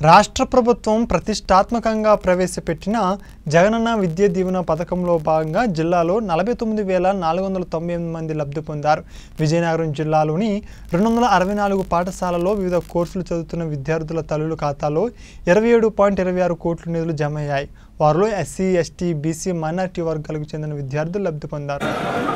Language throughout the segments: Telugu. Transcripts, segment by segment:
రాష్ట్ర ప్రభుత్వం ప్రతిష్టాత్మకంగా ప్రవేశపెట్టిన జగనన్న విద్యా దీవెన పథకంలో భాగంగా జిల్లాలో నలభై తొమ్మిది వేల నాలుగు వందల తొంభై ఎనిమిది మంది లబ్ధి పొందారు విజయనగరం జిల్లాలోని రెండు వందల అరవై నాలుగు పాఠశాలల్లో వివిధ కోర్సులు చదువుతున్న విద్యార్థుల తల్లుల ఖాతాలో ఇరవై ఏడు పాయింట్ ఇరవై ఆరు కోట్ల నిధులు జమ అయ్యాయి వారిలో ఎస్సీ ఎస్టీ బీసీ మైనార్టీ వర్గాలకు చెందిన విద్యార్థులు లబ్ధి పొందారు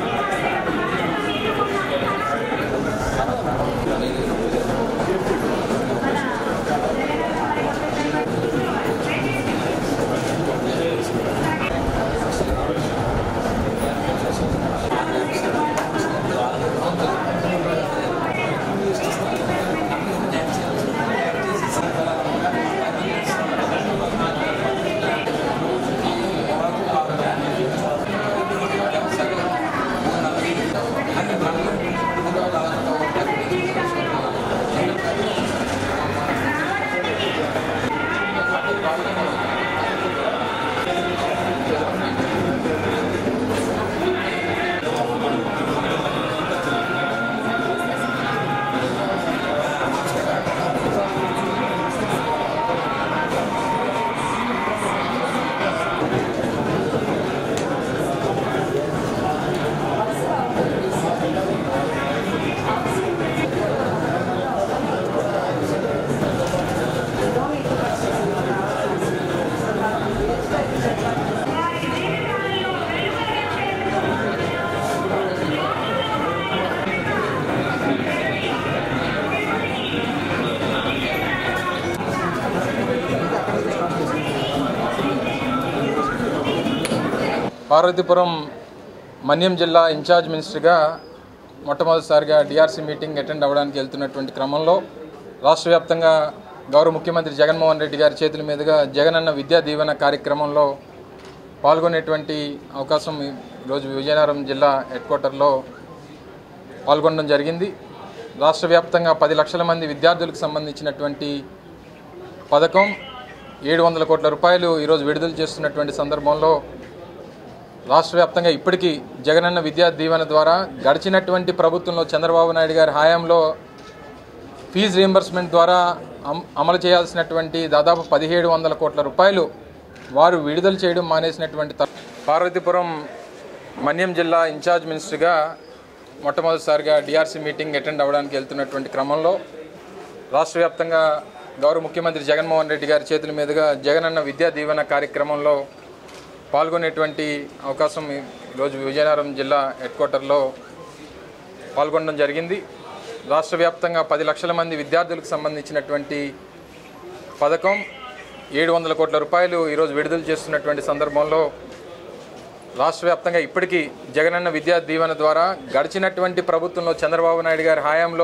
పార్వతీపురం మన్యం జిల్లా ఇన్ఛార్జ్ మినిస్టర్గా మొట్టమొదటిసారిగా డిఆర్సీ మీటింగ్ అటెండ్ అవ్వడానికి వెళ్తున్నటువంటి క్రమంలో రాష్ట్ర వ్యాప్తంగా గౌరవ ముఖ్యమంత్రి జగన్మోహన్ రెడ్డి గారి చేతుల మీదుగా జగనన్న విద్యా దీవెన కార్యక్రమంలో పాల్గొనేటువంటి అవకాశం ఈరోజు విజయనగరం జిల్లా హెడ్ క్వార్టర్లో పాల్గొనడం జరిగింది రాష్ట్ర వ్యాప్తంగా పది లక్షల మంది విద్యార్థులకు సంబంధించినటువంటి పథకం ఏడు వందల కోట్ల రూపాయలు ఈరోజు విడుదల చేస్తున్నటువంటి సందర్భంలో రాష్ట్ర వ్యాప్తంగా ఇప్పటికీ జగనన్న విద్యా దీవెన ద్వారా గడిచినటువంటి ప్రభుత్వంలో చంద్రబాబు నాయుడు గారి హయాంలో ఫీజు రీంబర్స్మెంట్ ద్వారా అమ్- అమలు చేయాల్సినటువంటి దాదాపు పదిహేడు వందల కోట్ల రూపాయలు వారు విడుదల చేయడం మానేసినటువంటి త- పార్వతీపురం మన్యం జిల్లా ఇన్ఛార్జ్ మినిస్టర్గా మొట్టమొదటిసారిగా డిఆర్సీ మీటింగ్ అటెండ్ అవ్వడానికి వెళ్తున్నటువంటి క్రమంలో రాష్ట్ర వ్యాప్తంగా గౌరవ ముఖ్యమంత్రి జగన్మోహన్ రెడ్డి గారి చేతుల మీదుగా జగనన్న విద్యా దీవెన కార్యక్రమంలో పాల్గొనేటువంటి అవకాశం ఈరోజు విజయనగరం జిల్లా హెడ్ క్వార్టర్లో పాల్గొనడం జరిగింది రాష్ట్ర వ్యాప్తంగా పది లక్షల మంది విద్యార్థులకు సంబంధించినటువంటి పథకం ఏడు వందల కోట్ల రూపాయలు ఈరోజు విడుదల చేస్తున్నటువంటి సందర్భంలో రాష్ట్ర వ్యాప్తంగా ఇప్పటికీ జగనన్న విద్యా దీవెన ద్వారా గడిచినటువంటి ప్రభుత్వంలో చంద్రబాబు నాయుడు గారి హయాంలో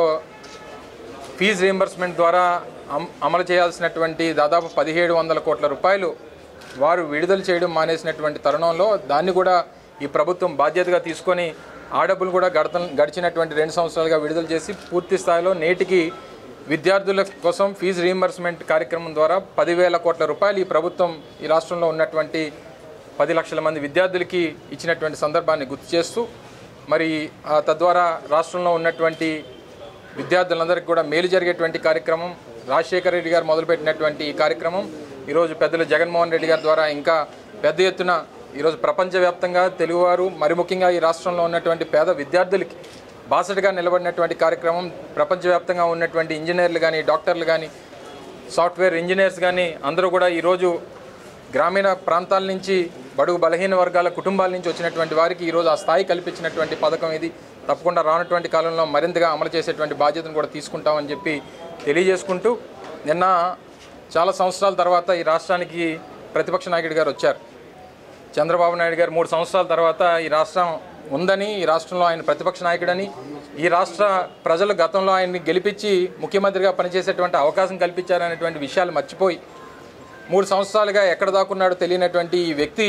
ఫీజు రీంబర్స్మెంట్ ద్వారా అమ్- అమలు చేయాల్సినటువంటి దాదాపు పదిహేడు వందల కోట్ల రూపాయలు వారు విడుదల చేయడం మానేసినటువంటి తరుణంలో దాన్ని కూడా ఈ ప్రభుత్వం బాధ్యతగా తీసుకొని ఆ డబ్బులు కూడా గడత గడిచినటువంటి రెండు సంవత్సరాలుగా విడుదల చేసి పూర్తి స్థాయిలో నేటికి విద్యార్థుల కోసం ఫీజు రీంబర్స్మెంట్ కార్యక్రమం ద్వారా పదివేల కోట్ల రూపాయలు ఈ ప్రభుత్వం ఈ రాష్ట్రంలో ఉన్నటువంటి పది లక్షల మంది విద్యార్థులకి ఇచ్చినటువంటి సందర్భాన్ని గుర్తు చేస్తూ మరి ఆ, తద్వారా రాష్ట్రంలో ఉన్నటువంటి విద్యార్థులందరికీ కూడా మేలు జరిగేటువంటి కార్యక్రమం రాజశేఖర రెడ్డి గారు మొదలుపెట్టినటువంటి ఈ కార్యక్రమం ఈరోజు పెద్దలు జగన్మోహన్ రెడ్డి గారి ద్వారా ఇంకా పెద్ద ఎత్తున ఈరోజు ప్రపంచవ్యాప్తంగా తెలుగువారు మరి ముఖ్యంగా ఈ రాష్ట్రంలో ఉన్నటువంటి పేద విద్యార్థులకి బాసటగా నిలబడినటువంటి కార్యక్రమం ప్రపంచవ్యాప్తంగా ఉన్నటువంటి ఇంజనీర్లు కానీ డాక్టర్లు కానీ సాఫ్ట్వేర్ ఇంజనీర్స్ కానీ అందరూ కూడా ఈరోజు గ్రామీణ ప్రాంతాల నుంచి బడుగు బలహీన వర్గాల కుటుంబాల నుంచి వచ్చినటువంటి వారికి ఈరోజు ఆ స్థాయి కల్పించినటువంటి పథకం ఇది తప్పకుండా రానటువంటి కాలంలో మరింతగా అమలు చేసేటువంటి బాధ్యతను కూడా తీసుకుంటామని చెప్పి తెలియజేసుకుంటూ నిన్న చాలా సంవత్సరాల తర్వాత ఈ రాష్ట్రానికి ప్రతిపక్ష నాయకుడి గారు వచ్చారు చంద్రబాబు నాయుడు గారు మూడు సంవత్సరాల తర్వాత ఈ రాష్ట్రం ఉందని ఈ రాష్ట్రంలో ఆయన ప్రతిపక్ష నాయకుడని ఈ రాష్ట్ర ప్రజలు గతంలో ఆయన్ని గెలిపించి ముఖ్యమంత్రిగా పనిచేసేటువంటి అవకాశం కల్పించారనేటువంటి విషయాలు మర్చిపోయి మూడు సంవత్సరాలుగా ఎక్కడ దాక్కున్నాడో తెలియనటువంటి ఈ వ్యక్తి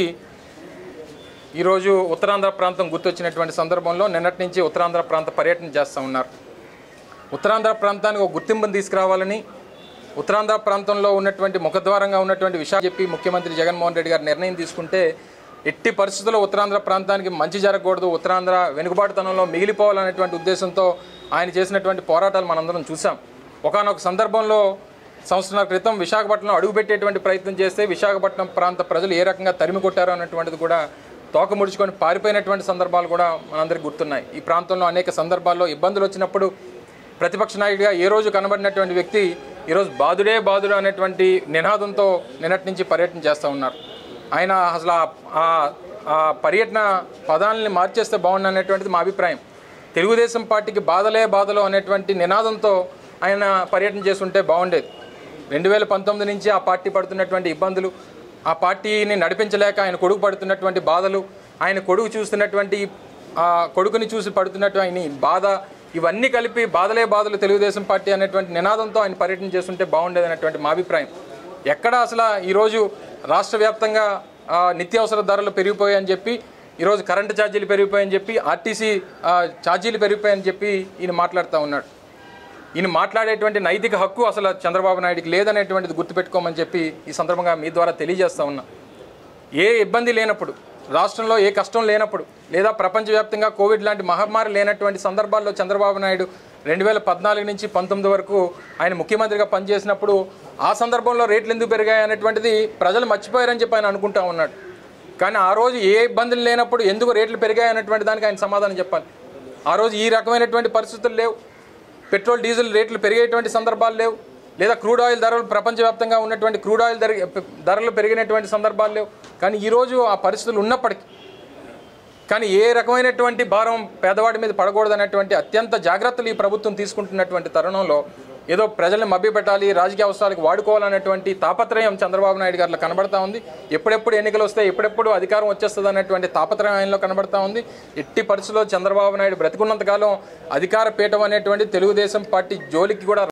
ఈరోజు ఉత్తరాంధ్ర ప్రాంతం గుర్తొచ్చినటువంటి సందర్భంలో నిన్నటి నుంచి ఉత్తరాంధ్ర ప్రాంత పర్యటన చేస్తూ ఉన్నారు ఉత్తరాంధ్ర ప్రాంతానికి ఒక గుర్తింపును తీసుకురావాలని ఉత్తరాంధ్ర ప్రాంతంలో ఉన్నటువంటి ముఖద్వారంగా ఉన్నటువంటి విషయాలు చెప్పి ముఖ్యమంత్రి జగన్మోహన్ రెడ్డి గారు నిర్ణయం తీసుకుంటే ఎట్టి పరిస్థితుల్లో ఉత్తరాంధ్ర ప్రాంతానికి మంచి జరగకూడదు ఉత్తరాంధ్ర వెనుకబాటుతనంలో మిగిలిపోవాలనేటువంటి ఉద్దేశంతో ఆయన చేసినటువంటి పోరాటాలు మనందరం చూసాం ఒకానొక సందర్భంలో సంవత్సరాల క్రితం విశాఖపట్నం అడుగుపెట్టేటువంటి ప్రయత్నం చేస్తే విశాఖపట్నం ప్రాంత ప్రజలు ఏ రకంగా తరిమి కొట్టారో అన్నటువంటిది కూడా తోక ముడుచుకొని పారిపోయినటువంటి సందర్భాలు కూడా మనందరికీ గుర్తున్నాయి ఈ ప్రాంతంలో అనేక సందర్భాల్లో ఇబ్బందులు వచ్చినప్పుడు ప్రతిపక్ష నాయకుడిగా ఏ రోజు కనబడినటువంటి వ్యక్తి ఈరోజు బాధుడే బాధుడు అనేటువంటి నినాదంతో నిన్నటి నుంచి పర్యటన చేస్తూ ఉన్నారు ఆయన అసలు ఆ- ఆ- ఆ పర్యటన పదాలని మార్చేస్తే బాగుండు అనేటువంటిది మా అభిప్రాయం తెలుగుదేశం పార్టీకి బాధలే బాధలు అనేటువంటి నినాదంతో ఆయన పర్యటన చేస్తుంటే బాగుండేది రెండు వేల పంతొమ్మిది నుంచి ఆ పార్టీ పడుతున్నటువంటి ఇబ్బందులు ఆ పార్టీని నడిపించలేక ఆయన కొడుకు పడుతున్నటువంటి బాధలు ఆయన కొడుకు చూస్తున్నటువంటి ఆ కొడుకుని చూసి పడుతున్నటువంటి బాధ ఇవన్నీ కలిపి బాధలే బాధలు తెలుగుదేశం పార్టీ అనేటువంటి నినాదంతో ఆయన పర్యటన చేస్తుంటే బాగుండేది అనేటువంటి మా అభిప్రాయం ఎక్కడ అసలు ఈరోజు రాష్ట్ర వ్యాప్తంగా ఆ, నిత్యావసర ధరలు పెరిగిపోయాయని చెప్పి ఈరోజు కరెంటు ఛార్జీలు పెరిగిపోయాయని చెప్పి ఆర్టీసీ ఆ, ఛార్జీలు పెరిగిపోయాయని చెప్పి ఈయన మాట్లాడుతూ ఉన్నాడు ఈయన మాట్లాడేటువంటి నైతిక హక్కు అసలు చంద్రబాబు నాయుడికి లేదనేటువంటిది గుర్తుపెట్టుకోమని చెప్పి ఈ సందర్భంగా మీ ద్వారా తెలియజేస్తా ఉన్నా ఏ ఇబ్బంది లేనప్పుడు రాష్ట్రంలో ఏ కష్టం లేనప్పుడు లేదా ప్రపంచవ్యాప్తంగా కోవిడ్ లాంటి మహమ్మారి లేనటువంటి సందర్భాల్లో చంద్రబాబు నాయుడు రెండు వేల పద్నాలుగు నుంచి పంతొమ్మిది వరకు ఆయన ముఖ్యమంత్రిగా పనిచేసినప్పుడు ఆ సందర్భంలో రేట్లు ఎందుకు పెరిగాయి అనేటువంటిది ప్రజలు మర్చిపోయారని చెప్పి ఆయన అనుకుంటా ఉన్నాడు కానీ ఆ రోజు ఏ ఇబ్బందులు లేనప్పుడు ఎందుకు రేట్లు పెరిగాయి అనేటువంటి దానికి ఆయన సమాధానం చెప్పాలి ఆ రోజు ఈ రకమైనటువంటి పరిస్థితులు లేవు పెట్రోల్ డీజిల్ రేట్లు పెరిగేటువంటి సందర్భాలు లేవు లేదా క్రూడ్ ఆయిల్ ధరలు ప్రపంచవ్యాప్తంగా ఉన్నటువంటి క్రూడ్ ఆయిల్ ధర ధరలు పెరిగినటువంటి సందర్భాలు లేవు కానీ ఈరోజు ఆ పరిస్థితులు ఉన్నప్పటికీ కానీ ఏ రకమైనటువంటి భారం పేదవాడి మీద పడకూడదనేటువంటి అత్యంత జాగ్రత్తలు ఈ ప్రభుత్వం తీసుకుంటున్నటువంటి తరుణంలో ఏదో ప్రజల్ని మభ్యపెట్టాలి రాజకీయ అవసరాలకు వాడుకోవాలనేటువంటి తాపత్రయం చంద్రబాబు నాయుడు గారిలో కనబడతా ఉంది ఎప్పుడెప్పుడు ఎన్నికలు వస్తాయి ఎప్పుడెప్పుడు అధికారం వచ్చేస్తుంది అనేటువంటి తాపత్రయం ఆయనలో కనబడతా ఉంది ఎట్టి పరిస్థితుల్లో చంద్రబాబు నాయుడు బ్రతికున్నంతకాలం అధికార పీఠం అనేటువంటి తెలుగుదేశం పార్టీ జోలికి కూడా